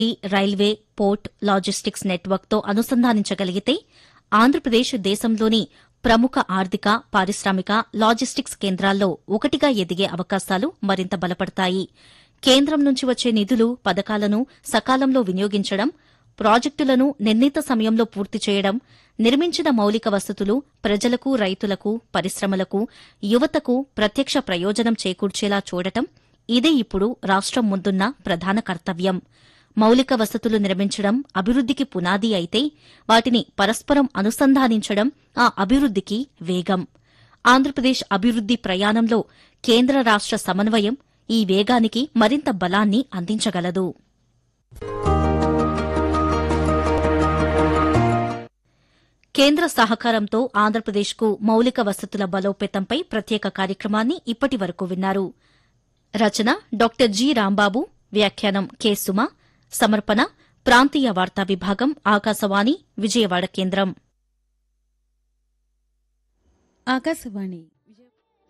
ఈ railway port logistics నెట్వర్క్తో అనుసంధానించగలిగితే ఆంధ్రప్రదేశ్ దేశంలోని ప్రముఖ ఆర్థిక పారిశ్రామిక లాజిస్టిక్స్ కేంద్రాల్లో ఒకటిగా ఎదిగే అవకాశాలు మరింత బలపడతాయి కేంద్రం నుంచి వచ్చే నిధులు పథకాలను సకాలంలో వినియోగించడం ప్రాజెక్టులను నిర్ణీత సమయంలో పూర్తి చేయడం నిర్మించిన మౌలిక వసతులు ప్రజలకు రైతులకు పరిశ్రమలకు యువతకు ప్రత్యక్ష ప్రయోజనం చేకూర్చేలా చూడటం ఇదే ఇప్పుడు రాష్టం ముందున్న ప్రధాన కర్తవ్యం మౌలిక వసతులు నిర్మించడం అభివృద్దికి పునాది అయితే వాటిని పరస్పరం అనుసంధానించడం ఆ అభివృద్దికి వేగం ఆంధ్రప్రదేశ్ అభివృద్ది ప్రయాణంలో కేంద్ర రాష్ట సమన్వయం ఈ వేగానికి మరింత బలాన్ని అందించగలదు కేంద్ర సహకారంతో ఆంధ్రప్రదేశ్కు మౌలిక వసతుల బలోపేతంపై ప్రత్యేక కార్యక్రమాన్ని ఇప్పటి వరకు విన్నారు రచన డాక్టర్ జి రాంబాబు వ్యాఖ్యానం కె సుమ సమర్పణ ప్రాంతీయ వార్తా విభాగం ఆకాశవాణి విజయవాడ కేంద్రం ఆకాశవాణి